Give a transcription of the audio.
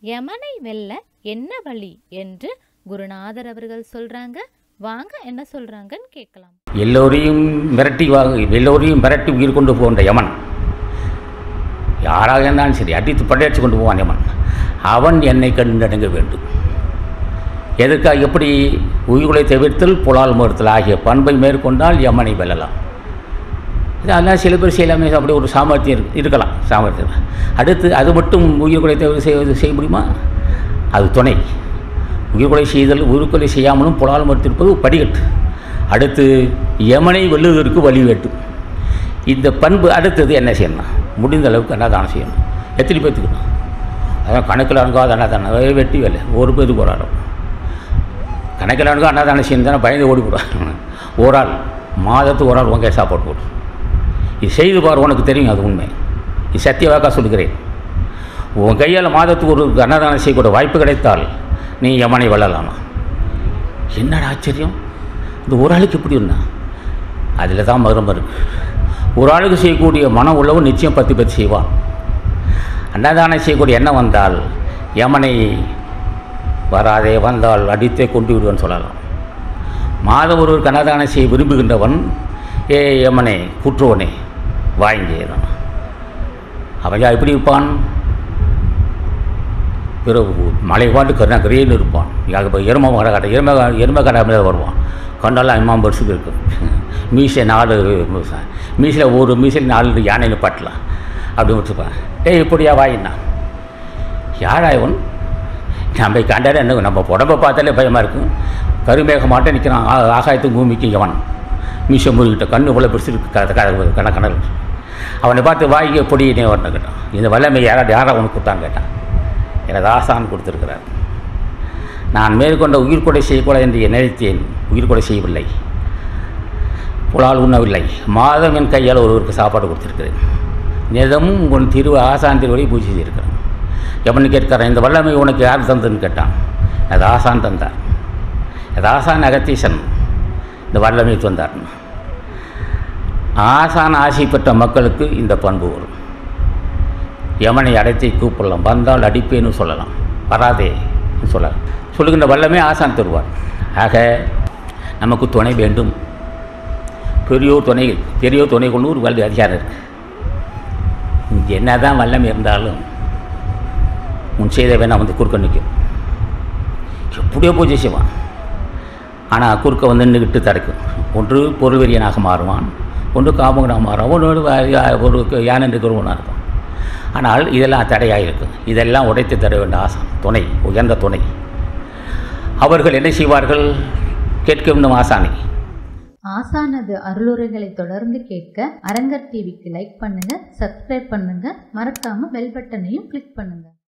யமனை வெல்ல என்ன வழி என்று குருநாதர் அவர்கள் சொல்றாங்க வாங்க என்ன சொல்றாங்கன்னு கேட்கலாம் எல்லோரையும் மிரட்டி வாங்க எல்லோரையும் மிரட்டி உயிர் கொண்டு போகின்ற யமன் யாராக இருந்தாலும் சரி அடித்து படையடிச்சு கொண்டு போவான் யமன் அவன் என்னை கண்டடங்க வேண்டும் எதற்காக எப்படி உயிர்களை தவிர்த்தல் புலால் மறுத்தல் ஆகிய பண்பை மேற்கொண்டால் யமனை வெல்லலாம் அதெல்லாம் சில பேர் செய்யலாமே அப்படி ஒரு சாமர்த்தியம் இருக்கு- இருக்கலாம் சாமர்த்தியம் அடுத்து அது மட்டும் உயிர்கொலை தவிர செய்வது செய்ய முடியுமா அது துணை உயிர்கொலை செய்தல் உயிர்கொலை செய்யாமலும் புலால் மறுத்திருப்பது படிக்கட்டு அடுத்து யமனை வெல்லுவதற்கு வழி வேண்டும் இந்த பண்பு அடுத்தது என்ன செய்யணும் முடிந்த அளவுக்கு அன்னதானம் செய்யணும் எத்தனை பேர்த்துக்கணும் அதான் கணக்கில் அணுகாத அன்னதானம் வெட்டி வேலை ஒரு பேருக்கு போராடும் கணக்கில் அணுகா அன்னதானம் செய்யணும் தானே பயந்து ஓடி போடுவாங்க ஒரு ஆள் மாதத்துக்கு ஒரு ஆள் உங்க சாப்பாடு போடும் இது செய்து பார் உனக்கு தெரியும் அது உண்மை இது சத்தியவாக்கா சொல்கிறேன் உன் கையால் மாதத்துக்கு ஒரு அன்னதானம் செய்யக்கூடிய வாய்ப்பு கிடைத்தால் நீ யமனை வெல்லலாமா என்னடா ஆச்சரியம் இந்த ஒரு ஆளுக்கு எப்படி ஒன்றா அதில் தான் மரும இருக்கு ஒரு ஆளுக்கு செய்யக்கூடிய மனம் உள்ளவன் நிச்சயம் பத்து பத்து செய்வான் அன்னதானம் செய்யக்கூடிய எண்ணம் வந்தால் யமனை வராதே வந்தால் அடித்தே கொண்டு விடுவேன்னு சொல்லலாம் மாதம் ஒருவருக்கு அன்னதானம் செய்ய விரும்புகின்றவன் ஏ யமனே கூற்றுவனே வாங்கியதான் அவன் யா எப்படி இருப்பான் பிறகு மலை பாட்டு கருணா கரையில் இருப்பான் யாக இப்போ எரும கடை கடை எரும எரும கடை மேலே வருவான் கண்டாலும் இம்மாம் பெருசுக்கு இருக்கு மீசை நாலு மீசையில் ஒரு மீசையில் நாலு யானை நிப்பாட்டலாம் அப்படி வச்சுப்பான் ஏய் இப்படியா வாயின்னா யாரா இவன் நம்ம கண்டாலே என்ன நம்ம உடம்பை பார்த்தாலே பயமாக இருக்கும் கருமேக மாட்டே நிற்கிறான் ஆ- ஆகாயத்துக்கு பூமிக்கு எவன் மீசை முருகிட்ட கண்ணு இவ்வளோ பெருசு இருக்கு க க கண கணல் அவனை பார்த்து வாய்க்கு எப்படி நீ வரணும் கேட்டான் இந்த வல்லமை யாரா யாரா உனக்கு கொடுத்தான்னு கேட்டான் எனது ஆசான் கொடுத்துருக்கிறார் நான் மேற்கொண்ட உயிர்கொடை செய்யக்கூடாது என்று நினைத்தேன் உயிர்கொடை செய்யவில்லை புலால் உண்ணவில்லை மாதம் என் கையால் ஒருவருக்கு சாப்பாடு கொடுத்திருக்கிறேன் நிதமும் உன் திரு ஆசான் திருவடி பூஜை செய்திருக்கிறேன் எவனு கேட்கிறான் இந்த வல்லமை உனக்கு யார் தந்ததுன்னு கேட்டான் அது ஆசான் தந்தார் அது ஆசான் அகத்தீசன் இந்த வல்லமை தந்தார் ஆசான் ஆசை பெற்ற மக்களுக்கு இந்த பண்பு வரும் யமனை அடைத்தி கூப்பிடலாம் வந்தால் அடிப்பேன்னு சொல்லலாம் வராதே சொல்லலாம் சொல்லுகின்ற வல்லமே ஆசான் தருவார் ஆக நமக்கு துணை வேண்டும் பெரியோர் துணை பெரியோர் துணை கொண்டு ஒரு வல்வி அதிகாரம் இருக்கு இங்கே என்ன தான் வல்லம் இருந்தாலும் உன் செய்த வேணா வந்து குறுக்க நிற்கும் எப்படியோ பூஜை செய்வான் ஆனால் குறுக்க வந்து நின்றுக்கிட்டு தடுக்கும் ஒன்று பொருள்வெறியனாக மாறுவான் ஒன்று காமகனாக மாறுவான் ஒன்று வ- ஒரு யானை இருக்கிறவனாக இருப்பான் ஆனால் இதெல்லாம் தடையாக இருக்கும் இதெல்லாம் உடைத்து தர வேண்டிய ஆசை துணை உயர்ந்த துணை அவர்கள் என்ன செய்வார்கள் கேட்க வேண்டும் ஆசானை ஆசானது அருளுரைகளை தொடர்ந்து கேட்க அரங்கர் டிவிக்கு லைக் பண்ணுங்க சப்ஸ்கிரைப் பண்ணுங்க மறக்காம பெல் பட்டனையும் கிளிக் பண்ணுங்க